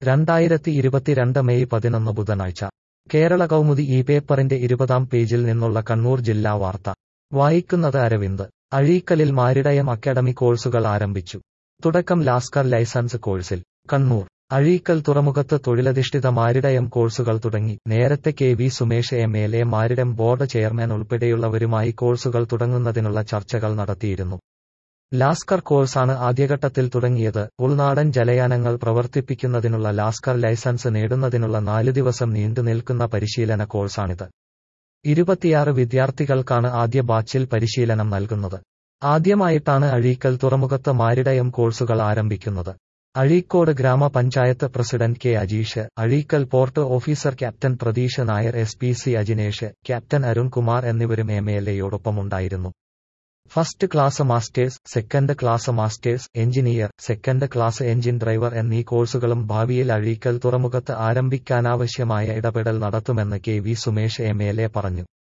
രണ്ടായിരത്തി ഇരുപത്തിരണ്ട് മെയ് പതിനൊന്ന് ബുധനാഴ്ച കേരള കൗമുദി ഈ പേപ്പറിന്റെ ഇരുപതാം പേജിൽ നിന്നുള്ള കണ്ണൂർ ജില്ലാ വാർത്ത വായിക്കുന്നത് അരവിന്ദ് അഴീക്കലിൽ മാരിടയം അക്കാഡമി കോഴ്സുകൾ ആരംഭിച്ചു തുടക്കം ലാസ്കർ ലൈസൻസ് കോഴ്സിൽ കണ്ണൂർ അഴീക്കൽ തുറമുഖത്ത് തൊഴിലധിഷ്ഠിത മാരിടയം കോഴ്സുകൾ തുടങ്ങി നേരത്തെ K V Sumesh M L A maritime board chairman ഉൾപ്പെടെയുള്ളവരുമായി കോഴ്സുകൾ തുടങ്ങുന്നതിനുള്ള ചർച്ചകൾ നടത്തിയിരുന്നു ലാസ്കർ കോഴ്സാണ് ആദ്യഘട്ടത്തിൽ തുടങ്ങിയത് ഉൾനാടൻ ജലയാനങ്ങൾ പ്രവർത്തിപ്പിക്കുന്നതിനുള്ള ലാസ്കർ ലൈസൻസ് നേടുന്നതിനുള്ള നാല് ദിവസം നീണ്ടുനിൽക്കുന്ന പരിശീലന കോഴ്സാണിത് ഇരുപത്തിയാറ് വിദ്യാർത്ഥികൾക്കാണ് ആദ്യ ബാച്ചിൽ പരിശീലനം നൽകുന്നത് ആദ്യമായിട്ടാണ് അഴീക്കൽ തുറമുഖത്ത് മാരിടയം കോഴ്സുകൾ ആരംഭിക്കുന്നത് അഴീക്കോട് ഗ്രാമപഞ്ചായത്ത് president K Ajeesh Azhikkal port officer captain Pratheesh Nair S P C Ajinesh captain Arunkumar എന്നിവരും എം എൽ എയോടൊപ്പമുണ്ടായിരുന്നു first class masters second class masters engineer second class engine driver എന്നീ കോഴ്സുകളും ഭാവിയിൽ അഴീക്കൽ തുറമുഖത്ത് ആരംഭിക്കാനാവശ്യമായ ഇടപെടൽ നടത്തുമെന്ന് K V Sumesh M L A പറഞ്ഞു